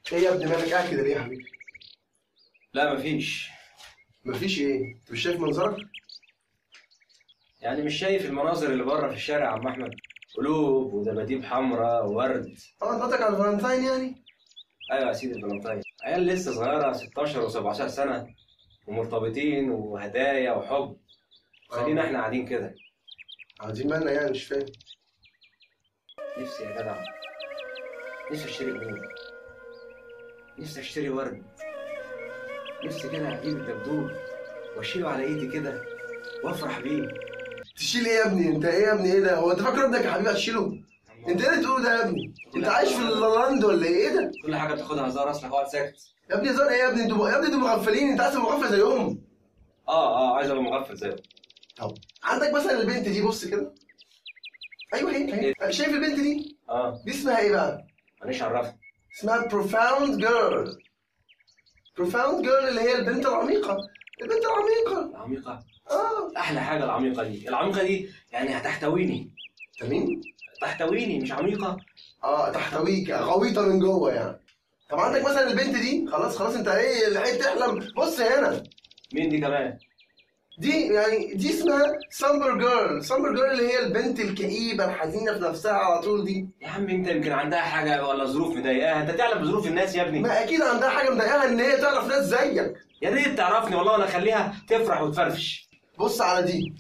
ايه يا ابني مالك قاعد كده ليه يا حبيبي؟ لا مفيش مفيش ايه؟ انت مش شايف منظرك؟ يعني مش شايف المناظر اللي بره في الشارع يا عم احمد قلوب ودباديب حمراء وورد اه انت قصدك على الفالنتاين يعني؟ ايوه يا سيدي الفالنتين عيال لسه صغيره 16 و17 سنه ومرتبطين وهدايا وحب خلينا احنا قاعدين كده عايزين مالنا يعني مش فاهم نفسي يا جدع نفسي اشتري قلوب نفسي اشتري ورد نفسي كده اجيب الدبدوب واشيله على ايدي كده وافرح بيه تشيل ايه يا ابني؟ انت ايه يا ابني ايه ده؟ هو انت فاكر ابنك يا حبيبي هتشيله؟ انت ايه اللي تقوله ده يا ابني؟ انت عايش في اللاند ولا ايه؟ ايه ده؟ كل حاجه بتاخدها هزار اصلك اقعد ساكت يا ابني هزار ايه يا ابني؟ انتوا يا ابني انتوا مغفلين انت عايز تبقى مغفل زيهم اه اه عايز ابقى مغفل زيهم طب عندك مثلا البنت دي بص كده ايوه هي هي شايف البنت دي؟ اه دي اسمها ايه بقى؟ مانيش عرفت اسمها profound girl profound girl اللي هي البنت العميقة البنت العميقة العميقه اه احلى حاجه العميقه دي العميقه دي يعني هتحتويني انت مين؟ تحتويني مش عميقه اه تحتويك غويطة من جوه يعني طب عندك مثلا البنت دي خلاص خلاص انت ايه لحقت تحلم بص هنا مين دي كمان دي يعني دي اسمها سامبر جيرل سامبر جيرل اللي هي البنت الكئيبة الحزينة في نفسها على طول دي يا عم انت يمكن عندها حاجه ولا ظروف مضايقاها انت تعلم بظروف الناس يا ابني ما اكيد عندها حاجة مضايقاها ان هي تعرف ناس زيك يا ريت تعرفني والله انا اخليها تفرح وتفرفش بص على دي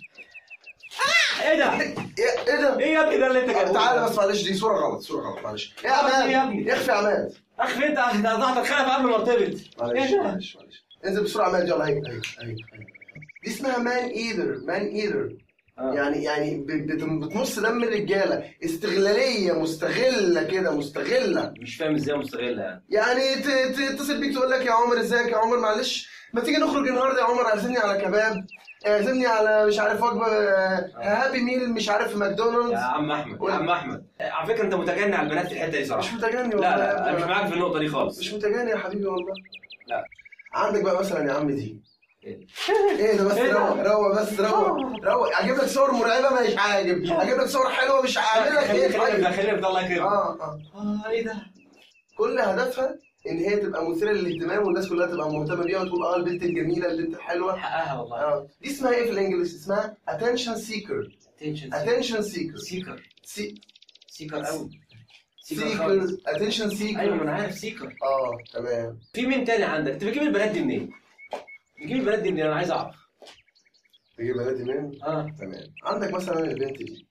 ايه ده ايه ايه ده؟ ايه يا ابني ده اللي انت جايبه تعالى بس معلش دي صورة غلط صورة غلط معلش ايه يا آه، دي يا عماد ابني. اخفي يا عماد اخي انت ده ضغط الخلف قبل ما ارتبط معلش ايه ده معلش معلش انزل بسرعه عماد يلا ايوه ايوه ايوه أيوة. دي اسمها مان ايدر مان ايدر آه. يعني يعني ب- بت- بتمص دم الرجاله استغلاليه مستغله كده مستغله مش فاهم ازاي مستغله يعني يعني ت- ت- تتصل بيك تقول لك يا عمر ازيك يا عمر معلش ما تيجي نخرج النهارده يا عمر اعزمني على كباب اعزمني على مش عارف وجبه آه، هابي ميل مش عارف في يا ماكدونالدز عم احمد يا عم احمد على فكره انت متجني على البنات في الحته دي مش صراحه متجني والله لا لا يا انا ابني. مش معاك في النقطه دي خالص مش متجاني يا حبيبي والله لا. عندك بقى مثلا يا عم دي إيه؟ ايه ده بس إيه ده؟ روق روق بس روق روق اجيب لك صور مرعبه مش عاجب اجيب لك صور حلوه مش عاجب لك خلينا ايه خلينا طيب خلينا الله يكرمك اه اه اه ايه ده كل هدفها ان هي تبقى مثيره للاهتمام والناس كلها تبقى مهتمه بيها وتقول اه البنت الجميله البنت الحلوه حقها والله اه دي اسمها ايه في الانجليش اسمها attention seeker اتنشن attention seeker سيكر سي سيكر قوي seeker attention seeker ايوه ما انا عارف سيكر اه تمام في مين تاني عندك انت بتجيب البنات دي منين بتجيب البنات دي منين انا عايز اعرف تجيب بنات مين اه تمام عندك مثلا البنت دي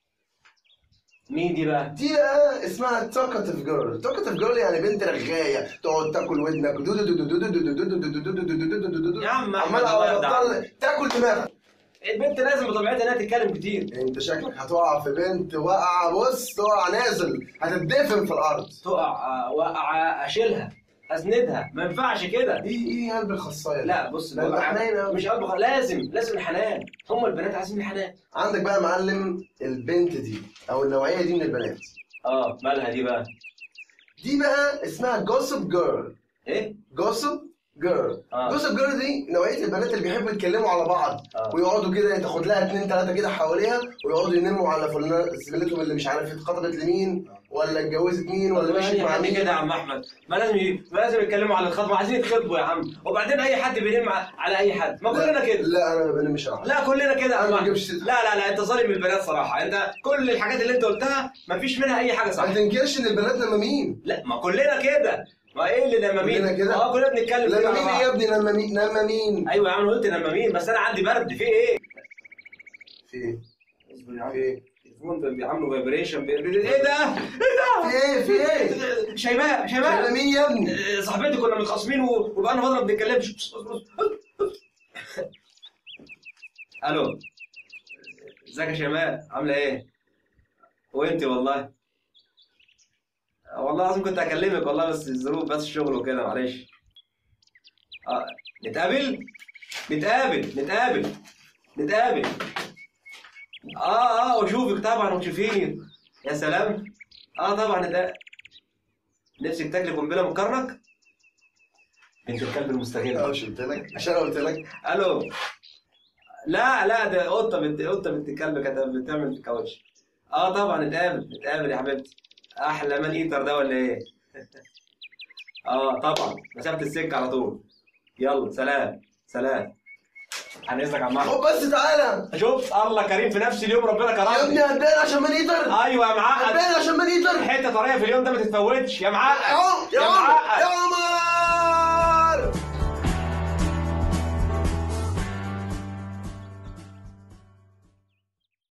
مين دي بقى دي بقى اسمها توكاتيف جيرل توكاتيف جيرل يعني بنت رغايه تقعد تاكل ودنك دو دو دو دو دو دو دو دو دو دو دو دو دو دو دو دو دو يا عم أحمد، عمال الله على يرضى بطال تاكل دماغك البنت لازم بطبيعتها انها تتكلم كتير انت شكلك هتقع في بنت واقعه بص تقع نازل هتتدفن في الارض تقع آه، واقع اشيلها اسندها ما ينفعش كده ايه ايه قلب الخصايه لا بص ده يبقى حنين أوي. مش قلب خ- لازم لازم الحنان هم البنات عايزين الحنان عندك بقى معلم البنت دي او النوعيه دي من البنات اه مالها دي بقى دي بقى اسمها جوسب جيرل ايه جوسب جيرل آه. جوسب جيرل دي نوعيه البنات اللي بيحبوا يتكلموا على بعض آه. ويقعدوا كده تاخد لها اتنين تلاته كده حواليها ويقعدوا ينموا على فلانة زميلتهم اللي مش عارف اتخطبت لمين ولا اتجوزت مين ولا مشيت يعني مع يعني مين كده يا عم احمد ما لازم ي... ما لازم يتكلموا على الخطبه عايزين يتخطبوا يا عم وبعدين اي حد بينم ع- على اي حد ما كلنا كده لا انا انا مش عارف لا كلنا كده يا أنا عم ما أحمد. بجيبش سيرة. لا لا لا انت ظالم البنات صراحه انت كل الحاجات اللي انت قلتها ما فيش منها اي حاجه صح ما تنكرش ان البنات نمامين لا ما كلنا كده ما ايه اللي نمامين كلنا كده؟ اه كلنا بنتكلم كده نمامين مع ايه يا بعض. ابني نمامين نمامين ايوه يا عم أنا قلت نمامين بس انا عندي برد في ايه في ايه؟ اصبر يا عم في ايه؟ التليفون ده بيعملوا فايبريشن بي... بي- ايه ده؟ ايه ده؟ في ايه؟ في ايه؟ شيماء شيماء نمامين يا ابني آه، صاحبتي كنا متخاصمين و- وبقالنا فتره ما بنتكلمش الو ازيك يا شيماء عامله ايه؟ وانت والله والله العظيم كنت هكلمك والله بس الظروف بس شغل وكده معلش اه نتقابل نتقابل نتقابل نتقابل اه اه واشوفك طبعا وتشوفيني يا سلام اه طبعا نتقابل نفسك تاكلي قنبله من كرنك بنت الكلب اه المستغل مش قلت لك عشان انا قلت لك الو لا لا ده قطه بنت قطه بنت الكلب كانت بتعمل كاوتش اه طبعا نتقابل نتقابل يا حبيبتي احلى مان ايتر ده ولا ايه اه طبعا مسافه السكه على طول يلا سلام سلام عن اذنك يا عم احمد خد بس تعالى شوف الله كريم في نفس اليوم ربنا يا ابني كرمني هتبان عشان مانيتر ايوه يا معقد هتبان عشان مانيتر حته طريه في اليوم ده ما تتفوتش يا معقد يا عم يا يا عم معقد يا عمر